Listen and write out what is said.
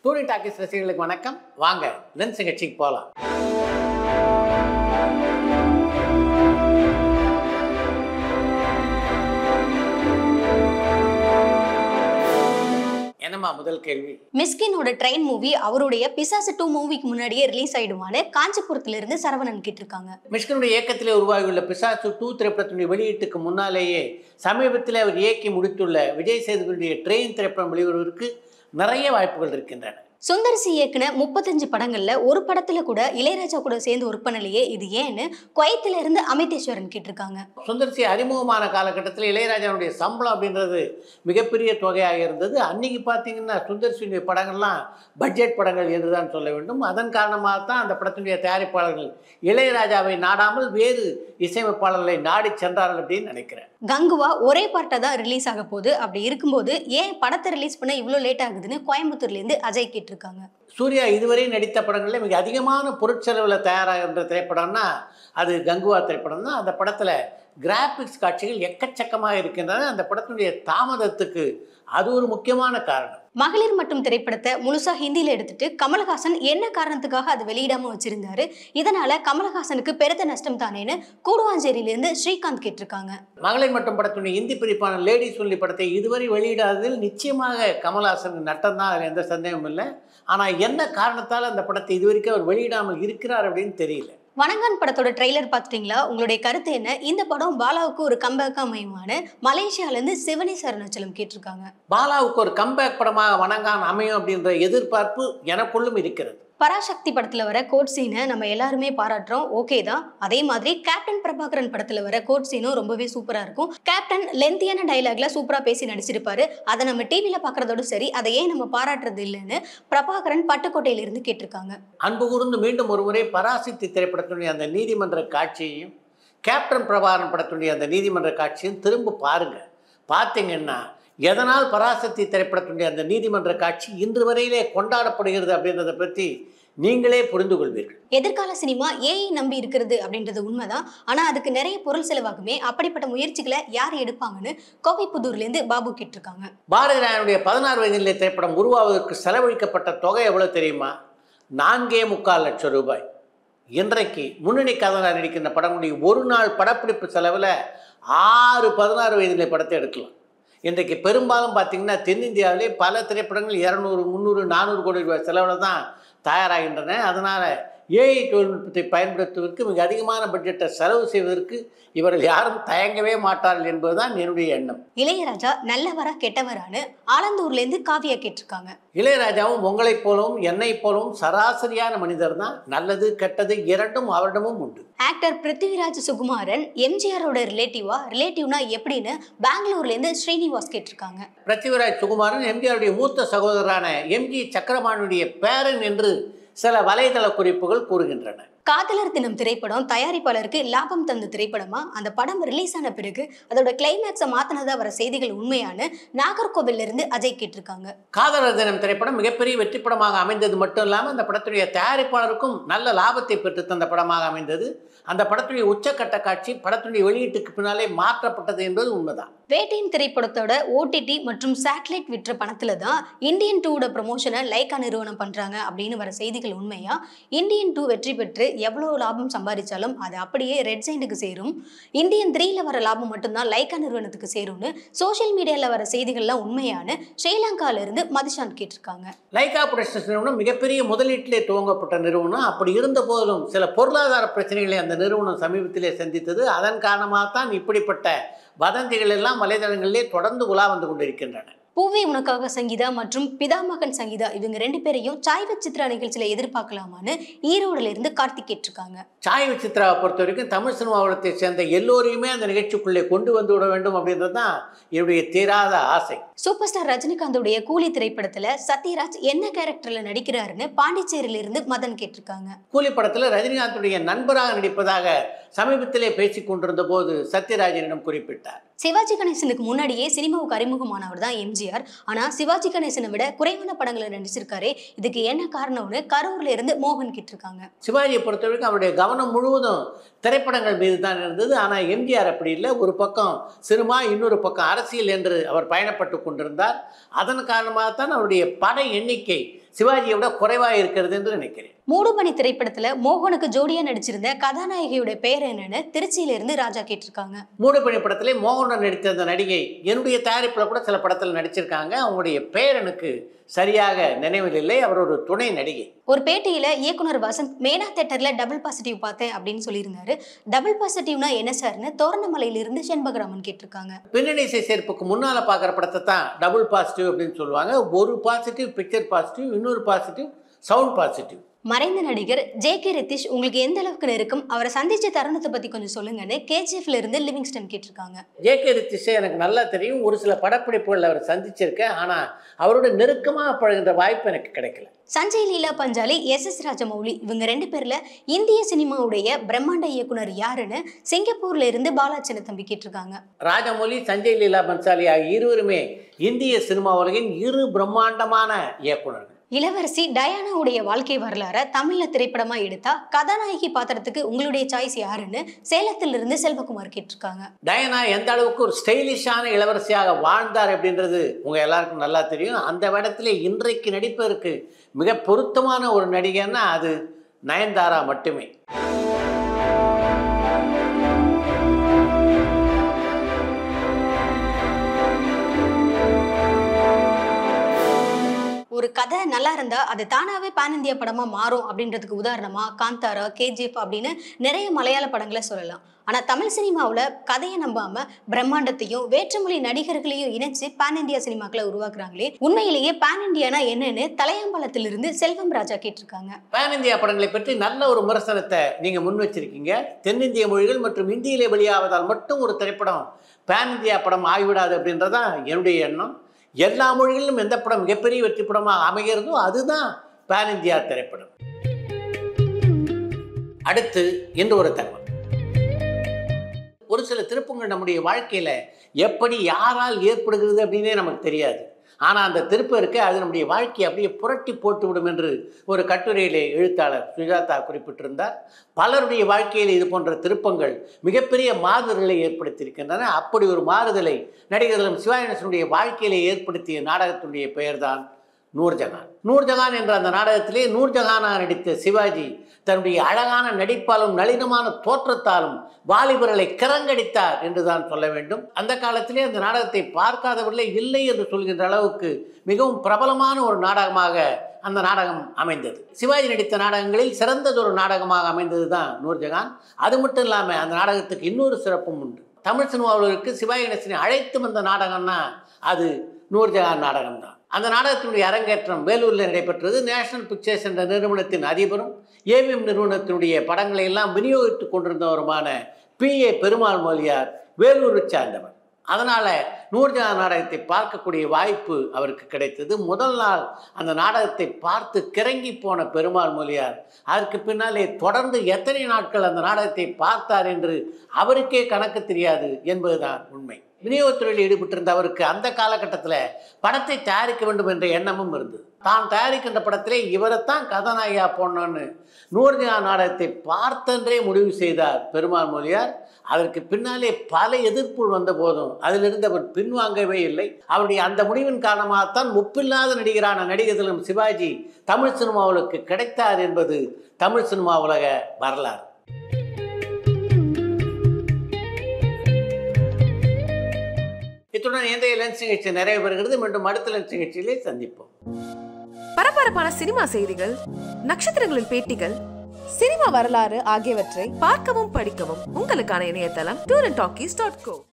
touring talkies ரசிகர்களுக்கு வணக்கம் வாங்க லென்ஸ் நிகழ்ச்சிக்கு போகலாம் என்னம்மா முதல் கேள்வி மிஸ்கினோட ட்ரெயின் மூவி அவருடைய பிசாசு டூ மூவிக்கு முன்னாடியே ரிலீஸ் ஆயிடுமான்னு காஞ்சிபுரத்துல இருந்து சரவணன் கேட்டிருக்காங்க மிஷ்கனுடைய இயக்கத்திலே உருவாகியுள்ள பிசாசு டூ திரைப்படத்தினுடைய வெளியீட்டுக்கு முன்னாலேயே சமீபத்தில் அவர் இயக்கி முடித்துள்ள விஜய் சேதுபதியுடைய ட்ரெயின் திரைப்படம் வெளிவருவதற்கு நிறைய வாய்ப்புகள் இருக்கின்றன சுந்தர்சி இயக்குன முப்பத்தஞ்சு படங்கள்ல ஒரு படத்துல கூட இளையராஜா கூட சேர்ந்து ஒர்க் பண்ணலையே இது ஏன்னு குவைத்துல இருந்து அமிதேஸ்வரன் கேட்டிருக்காங்க சுந்தர்சி அறிமுகமான காலகட்டத்தில் இளையராஜாவுடைய சம்பளம் அப்படின்றது மிகப்பெரிய தொகையாக இருந்தது அன்னைக்கு பார்த்தீங்கன்னா சுந்தர்சியுடைய படங்கள்லாம் பட்ஜெட் படங்கள் என்று தான் சொல்ல வேண்டும் அதன் காரணமாக தான் அந்த படத்தினுடைய தயாரிப்பாளர்கள் இளையராஜாவை நாடாமல் வேறு இசையமைப்பாளர்களை நாடி சென்றார்கள் அப்படின்னு நினைக்கிறேன் கங்குவா ஒரே பார்ட்டா தான் ரிலீஸ் ஆக போகுது அப்படி இருக்கும்போது ஏன் படத்தை ரிலீஸ் பண்ண இவ்வளோ லேட் ஆகுதுன்னு கோயம்புத்தூர்ல இருந்து அஜய் கேட்டிருக்காங்க சூர்யா இதுவரை நடித்த படங்களில் மிக அதிகமான பொருட்செலவில் தயாராகின்ற திரைப்படம்னா அது கங்குவா திரைப்படம் தான் அந்த படத்தில் கிராபிக்ஸ் காட்சிகள் எக்கச்சக்கமாக இருக்கின்றன அந்த படத்தினுடைய தாமதத்துக்கு அது ஒரு முக்கியமான காரணம் மகளிர் மட்டும் திரைப்படத்தை முழுசா ஹிந்தியில எடுத்துட்டு கமலஹாசன் என்ன காரணத்துக்காக அதை வெளியிடாம வச்சிருந்தாரு இதனால கமலஹாசனுக்கு பெருத்த நஷ்டம் தானேன்னு கூடுவாஞ்சேரியில இருந்து ஸ்ரீகாந்த் கேட்டிருக்காங்க மகளிர் மட்டும் படத்தினுடைய இந்தி பிரிப்பான லேடி சொல்லி படத்தை இதுவரை வெளியிடாததில் நிச்சயமாக கமல்ஹாசனுக்கு நட்டம் தான் அதில் எந்த சந்தேகமும் இல்லை ஆனால் என்ன காரணத்தால் அந்த படத்தை இதுவரைக்கும் அவர் வெளியிடாமல் இருக்கிறார் அப்படின்னு தெரியல வணங்கான் படத்தோட ட்ரெய்லர் பார்த்துட்டீங்களா உங்களுடைய கருத்து என்ன இந்த படம் பாலாவுக்கு ஒரு கம்பேக்கா மையமான மலேசியால இருந்து சிவனி சரணச்சலம் கேட்டிருக்காங்க பாலாவுக்கு ஒரு கம்பேக் படமாக வணங்கான் அமையும் அப்படின்ற எதிர்பார்ப்பு எனக்குள்ளும் இருக்கிறது பராசக்தி படத்துல வர கோட் சீனை நம்ம எல்லாருமே பாராட்டுறோம் ஓகே தான் அதே மாதிரி கேப்டன் பிரபாகரன் படத்துல வர கோட் சீனும் ரொம்பவே சூப்பரா இருக்கும் கேப்டன் லென்த்தியான டைலாக்ல சூப்பரா பேசி நடிச்சிருப்பாரு அதை நம்ம டிவியில பாக்குறதோட சரி அதை ஏன் நம்ம பாராட்டுறது இல்லைன்னு பிரபாகரன் பட்டுக்கோட்டையில இருந்து கேட்டிருக்காங்க அன்பு கூர்ந்து மீண்டும் ஒருமுறை பராசக்தி திரைப்படத்தினுடைய அந்த நீதிமன்ற காட்சியையும் கேப்டன் பிரபாகரன் படத்தினுடைய அந்த நீதிமன்ற காட்சியும் திரும்ப பாருங்க பார்த்தீங்கன்னா எதனால் பராசக்தி திரைப்படத்தினுடைய அந்த நீதிமன்ற காட்சி இன்று வரையிலே கொண்டாடப்படுகிறது அப்படின்றத பற்றி நீங்களே புரிந்து கொள்வீர்கள் எதிர்கால சினிமா ஏஐ நம்பி இருக்கிறது அப்படின்றது உண்மைதான் ஆனா அதுக்கு நிறைய பொருள் செலவாகுமே அப்படிப்பட்ட முயற்சிகளை யார் எடுப்பாங்கன்னு கோவைப்புதூர்ல இருந்து பாபு கேட்டிருக்காங்க பாரதி ராயனுடைய பதினாறு வயதிலே திரைப்படம் உருவாவதற்கு செலவழிக்கப்பட்ட தொகை எவ்வளோ தெரியுமா நான்கே முக்கால் லட்சம் ரூபாய் இன்றைக்கு முன்னணி கதைஞர் நடிக்கின்ற படங்களுடைய ஒரு நாள் படப்பிடிப்பு செலவில் ஆறு பதினாறு வயதிலே படத்தை எடுக்கலாம் இன்றைக்கு பெரும்பாலும் பார்த்திங்கன்னா தென்னிந்தியாவிலே பல திரைப்படங்கள் இரநூறு முந்நூறு நானூறு கோடி ரூபாய் செலவில் தான் தயாராகின்றன அதனால் ஏஐ தொழில்நுட்பத்தை பயன்படுத்துவதற்கு மிக அதிகமான பட்ஜெட்டை செலவு செய்வதற்கு இவர்கள் யாரும் தயங்கவே மாட்டார்கள் என்பதுதான் என்னுடைய எண்ணம் இளையராஜா நல்லவரா கெட்டவரான்னு ஆலந்தூர்ல இருந்து காவியா கேட்டிருக்காங்க இளையராஜாவும் உங்களைப் போலவும் என்னைப் போலவும் சராசரியான மனிதர் தான் நல்லது கெட்டது இரண்டும் அவரிடமும் உண்டு ஆக்டர் பிருத்திவிராஜ் சுகுமாரன் எம்ஜிஆரோட ரிலேட்டிவா ரிலேட்டிவ்னா எப்படின்னு பெங்களூர்ல இருந்து ஸ்ரீனிவாஸ் கேட்டிருக்காங்க பிருத்திவிராஜ் சுகுமாரன் எம்ஜிஆருடைய மூத்த சகோதரரான எம்ஜி சக்கரபாணியுடைய பேரன் என்று சில வலைதள குறிப்புகள் கூறுகின்றன காதலர் தினம் திரைப்படம் தயாரிப்பாளருக்கு லாபம் தந்த திரைப்படமா அந்த படம் ரிலீஸ் ஆன பிறகு அதோட கிளைமேக்ஸை மாத்தினதா வர செய்திகள் உண்மையான நாகர்கோவில்ல இருந்து அஜய் கேட்டிருக்காங்க காதலர் தினம் திரைப்படம் மிகப்பெரிய வெற்றி படமாக அமைந்தது மட்டும் இல்லாமல் அந்த படத்துடைய தயாரிப்பாளருக்கும் நல்ல லாபத்தை பெற்று தந்த படமாக அமைந்தது அந்த படத்துடைய உச்சக்கட்ட காட்சி படத்துடைய வெளியீட்டுக்கு பின்னாலே மாற்றப்பட்டது என்பது உண்மைதான் வேட்டையின் திரைப்படத்தோட ஓடிடி மற்றும் சேட்டலைட் விற்ற பணத்துல தான் இந்தியன் டூவோட ப்ரமோஷனை லைக்கா நிறுவனம் பண்றாங்க அப்படின்னு வர செய்திகள் உண்மையா இந்தியன் டூ வெற்றி பெற்று எவ்வளவு லாபம் சம்பாதிச்சாலும் அது அப்படியே ரெட் சைண்டுக்கு சேரும் இந்தியன் த்ரீல வர லாபம் மட்டும்தான் லைக்கா நிறுவனத்துக்கு சேரும்னு சோஷியல் மீடியால வர செய்திகள்லாம் உண்மையான ஸ்ரீலங்கால இருந்து மதுஷாந்த் கேட்டிருக்காங்க லைகா புரொடக்ஷன்ஸ் நிறுவனம் மிகப்பெரிய முதலீட்டிலே துவங்கப்பட்ட நிறுவனம் அப்படி இருந்த போதிலும் சில பொருளாதார பிரச்சனைகளை அந்த நிறுவனம் சமீபத்திலே சந்தித்தது அதன் காரணமாகத்தான் இப்படிப்பட்ட வதந்திகள் எல்லாம் வலைதளங்களிலே தொடர்ந்து உலா வந்து கொண்டிருக்கின்றன பூவே உனக்காக சங்கீதா மற்றும் பிதாமகன் சங்கீதா இவங்க ரெண்டு பேரையும் சாய்வ சித்ரா நிகழ்ச்சியில எதிர்பார்க்கலாமான்னு ஈரோடுல இருந்து கார்த்திக் கேட்டிருக்காங்க சாய் விசித்ராவை பொறுத்த வரைக்கும் தமிழ் சினிமா உலகத்தை சேர்ந்த எல்லோரையுமே அந்த நிகழ்ச்சிக்குள்ளே கொண்டு வந்து விட வேண்டும் அப்படின்றது தான் என்னுடைய தீராத ஆசை சூப்பர் ஸ்டார் ரஜினிகாந்தோடைய கூலி திரைப்படத்துல சத்யராஜ் என்ன கேரக்டர்ல நடிக்கிறாருன்னு பாண்டிச்சேரியில இருந்து மதன் கேட்டிருக்காங்க கூலி படத்தில் ரஜினிகாந்துடைய நண்பராக நடிப்பதாக சமீபத்திலே பேசிக் கொண்டிருந்த போது சத்யராஜனிடம் குறிப்பிட்டார் சிவாஜி கணேசனுக்கு முன்னாடியே சினிமாவுக்கு அறிமுகமானவர் தான் எம்ஜிஆர் ஆனா சிவாஜி கணேசனை விட குறைவான படங்களை நடிச்சிருக்காரு இதுக்கு என்ன காரணம்னு கரூர்ல இருந்து மோகன் கேட்டிருக்காங்க சிவாஜியை பொறுத்த வரைக்கும் அவருடைய கவனம் முழுவதும் திரைப்படங்கள் மீது தான் இருந்தது ஆனால் எம்ஜிஆர் அப்படி இல்லை ஒரு பக்கம் சினிமா இன்னொரு பக்கம் அரசியல் என்று அவர் பயணப்பட்டு கொண்டிருந்தார் அதன் காரணமாகத்தான் அவருடைய பட எண்ணிக்கை சிவாஜியை விட குறைவாக இருக்கிறது என்று நினைக்கிறேன் மூடுபனி திரைப்படத்துல மோகனுக்கு ஜோடியா நடிச்சிருந்த கதாநாயகியோட பெயர் என்னன்னு திருச்சியில இருந்து ராஜா கேட்டிருக்காங்க மூடுபனி படத்திலே மோகனுடன் நடித்த அந்த நடிகை என்னுடைய தயாரிப்பில் கூட சில படத்தில் நடிச்சிருக்காங்க அவங்களுடைய பெயர் எனக்கு சரியாக நினைவில் இல்லை அவர் ஒரு துணை நடிகை ஒரு பேட்டியில இயக்குனர் வசந்த் மேனா தேட்டர்ல டபுள் பாசிட்டிவ் பார்த்தேன் அப்படின்னு சொல்லியிருந்தாரு டபுள் பாசிட்டிவ்னா என்ன சார்னு தோரணமலையில இருந்து செண்பகராமன் கேட்டிருக்காங்க பின்னணி இசை சேர்ப்புக்கு முன்னால் பார்க்குற படத்தை தான் டபுள் பாசிட்டிவ் அப்படின்னு சொல்லுவாங்க ஒரு பாசிட்டிவ் பிக்சர் பாசிட்டிவ் இன்னொரு பாசிட்டிவ் சவுண்ட் பாசிட்டிவ் மறைந்த நடிகர் ஜே கே ரித்திஷ் உங்களுக்கு எந்த அளவுக்கு நெருக்கம் அவரை சந்திச்ச தருணத்தை பத்தி கொஞ்சம் சொல்லுங்கன்னு கேஜிஎஃப்ல இருந்து லிவிங்ஸ்டன் கேட்டிருக்காங்க ஜேகே ரித்திஷை எனக்கு நல்லா தெரியும் ஒரு சில படப்பிடிப்புகளில் அவர் சந்திச்சிருக்கேன் ஆனால் அவரோட நெருக்கமாக பழகுன்ற வாய்ப்பு எனக்கு கிடைக்கல சஞ்சய் லீலா பஞ்சாலி எஸ் எஸ் ராஜமௌலி இவங்க ரெண்டு பேர்ல இந்திய சினிமாவுடைய பிரம்மாண்ட இயக்குனர் யாருன்னு சிங்கப்பூர்ல இருந்து பாலாச்சன தம்பி கேட்டிருக்காங்க ராஜமௌலி சஞ்சய் லீலா பன்சாலி ஆகிய இருவருமே இந்திய சினிமா உலகின் இரு பிரம்மாண்டமான இயக்குனர்கள் இளவரசி டயானாவுடைய வாழ்க்கை வரலாற தமிழ்ல திரைப்படமா எடுத்தா கதாநாயகி பாத்திரத்துக்கு உங்களுடைய சாய்ஸ் யாருன்னு சேலத்துல இருந்து செல்வகுமார் கேட்டிருக்காங்க டயனா எந்த அளவுக்கு ஒரு ஸ்டைலிஷான இளவரசியாக வாழ்ந்தார் அப்படின்றது உங்கள் எல்லாருக்கும் நல்லா தெரியும் அந்த வேடத்தில் இன்றைக்கு நடிப்பதற்கு மிக பொருத்தமான ஒரு நடிகைன்னா அது நயன்தாரா மட்டுமே ஒரு கதை நல்லா இருந்தா அது தானாவே பேன் இந்தியா படமா மாறும் அப்படின்றதுக்கு உதாரணமா காந்தாரா கேஜிஎஃப் அப்படின்னு நிறைய மலையாள படங்களை சொல்லலாம் ஆனா தமிழ் சினிமாவுல கதையை நம்பாம பிரம்மாண்டத்தையும் வேற்றுமொழி நடிகர்களையும் இணைச்சு பேன் இந்தியா சினிமாக்களை உருவாக்குறாங்களே உண்மையிலேயே பேன் இந்தியானா என்னன்னு தலையாம்பலத்திலிருந்து செல்வம் ராஜா கேட்டிருக்காங்க பேன் இந்தியா படங்களை பற்றி நல்ல ஒரு விமர்சனத்தை நீங்கள் முன் வச்சிருக்கீங்க தென்னிந்திய மொழிகள் மற்றும் இந்தியிலே வெளியாவதால் மட்டும் ஒரு திரைப்படம் பேன் இந்தியா படம் ஆகிவிடாது அப்படின்றதான் என்னுடைய எண்ணம் எல்லா மொழிகளிலும் எந்த படம் மிகப்பெரிய வெற்றி படமாக அமைகிறதோ அதுதான் பேன் இந்தியா திரைப்படம் அடுத்து இன்று ஒரு தகவல் ஒரு சில திருப்பங்கள் நம்முடைய வாழ்க்கையில் எப்படி யாரால் ஏற்படுகிறது அப்படின்னே நமக்கு தெரியாது ஆனால் அந்த திருப்பம் இருக்க அது நம்முடைய வாழ்க்கையை அப்படியே புரட்டி போட்டுவிடும் என்று ஒரு கட்டுரையிலே எழுத்தாளர் சுஜாதா குறிப்பிட்டிருந்தார் பலருடைய வாழ்க்கையில் இது போன்ற திருப்பங்கள் மிகப்பெரிய மாறுதல்களை ஏற்படுத்தியிருக்கின்றன அப்படி ஒரு மாறுதலை நடிகர்களும் சிவாயனசனுடைய வாழ்க்கையிலே ஏற்படுத்திய நாடகத்தினுடைய பெயர்தான் நூர்ஜஹான் நூர்ஜஹான் என்ற அந்த நாடகத்திலே நூர்ஜஹானாக நடித்த சிவாஜி தன்னுடைய அழகான நடிப்பாலும் நளினமான தோற்றத்தாலும் வாலிபர்களை கிறங்கடித்தார் என்றுதான் சொல்ல வேண்டும் அந்த காலத்திலே அந்த நாடகத்தை பார்க்காதவர்களே இல்லை என்று சொல்கின்ற அளவுக்கு மிகவும் பிரபலமான ஒரு நாடகமாக அந்த நாடகம் அமைந்தது சிவாஜி நடித்த நாடகங்களில் சிறந்ததொரு நாடகமாக அமைந்தது தான் நூர்ஜஹான் அது மட்டும் இல்லாமல் அந்த நாடகத்துக்கு இன்னொரு சிறப்பும் உண்டு தமிழ் சினிமாவிற்கு சிவாஜி கணேசனை அழைத்து வந்த நாடகம்னா அது நூர்ஜஹான் நாடகம் தான் அந்த நாடகத்தினுடைய அரங்கேற்றம் வேலூரில் நடைபெற்றது நேஷனல் பிக்சர்ஸ் என்ற நிறுவனத்தின் அதிபரும் ஏவிஎம் நிறுவனத்தினுடைய படங்களை எல்லாம் விநியோகித்துக் கொண்டிருந்தவருமான பி ஏ பெருமாள் மொழியார் வேலூரை சார்ந்தவர் அதனால் நூர்ஜஹான் நாடகத்தை பார்க்கக்கூடிய வாய்ப்பு அவருக்கு கிடைத்தது முதல் நாள் அந்த நாடகத்தை பார்த்து கிறங்கி போன பெருமாள் மொழியார் அதற்கு பின்னாலே தொடர்ந்து எத்தனை நாட்கள் அந்த நாடகத்தை பார்த்தார் என்று அவருக்கே கணக்கு தெரியாது என்பதுதான் உண்மை விநியோகத்துறையில் ஈடுபட்டிருந்த அவருக்கு அந்த காலகட்டத்தில் படத்தை தயாரிக்க வேண்டும் என்ற எண்ணமும் இருந்தது தான் தயாரிக்கின்ற படத்திலே இவரைத்தான் கதாநாயகியா போடணும்னு நூறுஜஹான் நாடகத்தை பார்த்தென்றே முடிவு செய்தார் பெருமாள் மொழியார் அதற்கு பின்னாலே பல எதிர்ப்புகள் வந்த போதும் அதிலிருந்து அவர் பின்வாங்கவே இல்லை அவருடைய அந்த முடிவின் காரணமாகத்தான் ஒப்பில்லாத நடிகரான நடிகர்களும் சிவாஜி தமிழ் சினிமாவுக்கு கிடைத்தார் என்பது தமிழ் சினிமா உலக வரலாறு இத்துடன் இன்றைய லென்ஸ் நிகழ்ச்சி நிறைவு பெறுகிறது மீண்டும் அடுத்த லென்ஸ் நிகழ்ச்சியிலே சந்திப்போம் பரபரப்பான சினிமா செய்திகள் நட்சத்திரங்களின் பேட்டிகள் சினிமா வரலாறு ஆகியவற்றை பார்க்கவும் படிக்கவும் உங்களுக்கான இணையதளம் tour and talkies dot go